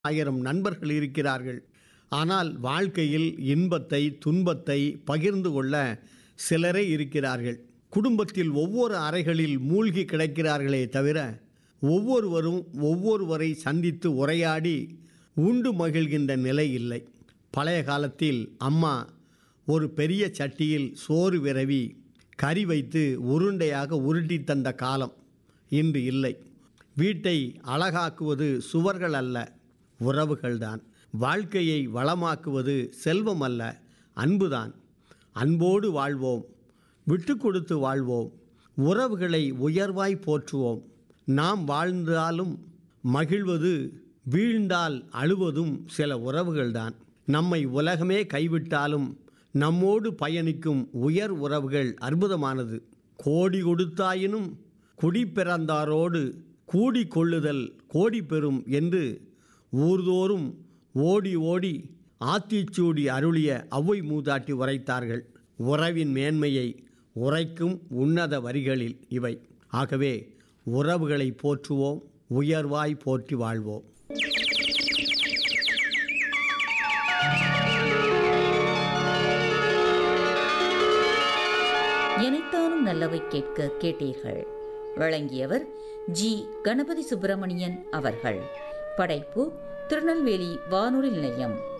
ஆயிரம் நண்பர்கள் இருக்கிறார்கள் ஆனால் வாழ்க்கையில் இன்பத்தை துன்பத்தை பகிர்ந்து கொள்ள சிலரே இருக்கிறார்கள் குடும்பத்தில் ஒவ்வொரு அறைகளில் மூழ்கி கிடக்கிறார்களே தவிர ஒவ்வொருவரும் ஒவ்வொருவரை சந்தித்து உரையாடி உண்டு மகிழ்கின்ற நிலை இல்லை பழைய காலத்தில் அம்மா ஒரு பெரிய சட்டியில் சோறு விரவி கறி வைத்து உருண்டையாக உருட்டி தந்த காலம் இன்று இல்லை வீட்டை அழகாக்குவது சுவர்கள் அல்ல உறவுகள்தான் வாழ்க்கையை வளமாக்குவது செல்வம் அல்ல அன்புதான் அன்போடு வாழ்வோம் விட்டு கொடுத்து வாழ்வோம் உறவுகளை உயர்வாய் போற்றுவோம் நாம் வாழ்ந்தாலும் மகிழ்வது வீழ்ந்தால் அழுவதும் சில உறவுகள்தான் நம்மை உலகமே கைவிட்டாலும் நம்மோடு பயணிக்கும் உயர் உறவுகள் அற்புதமானது கோடி கொடுத்தாயினும் குடி பிறந்தாரோடு கூடி கொள்ளுதல் கோடி பெறும் என்று ஊர்தோறும் ஓடி ஓடி ஆத்திச்சூடி அருளிய அவ்வை மூதாட்டி உரைத்தார்கள் உறவின் மேன்மையை உரைக்கும் உன்னத வரிகளில் இவை ஆகவே உறவுகளை போற்றுவோம் உயர்வாய் போற்றி வாழ்வோம் எனைத்தானும் நல்லவை கேட்க கேட்டீர்கள் வழங்கியவர் ஜி கணபதி சுப்பிரமணியன் அவர்கள் படைப்பு திருநெல்வேலி வானொலி நிலையம்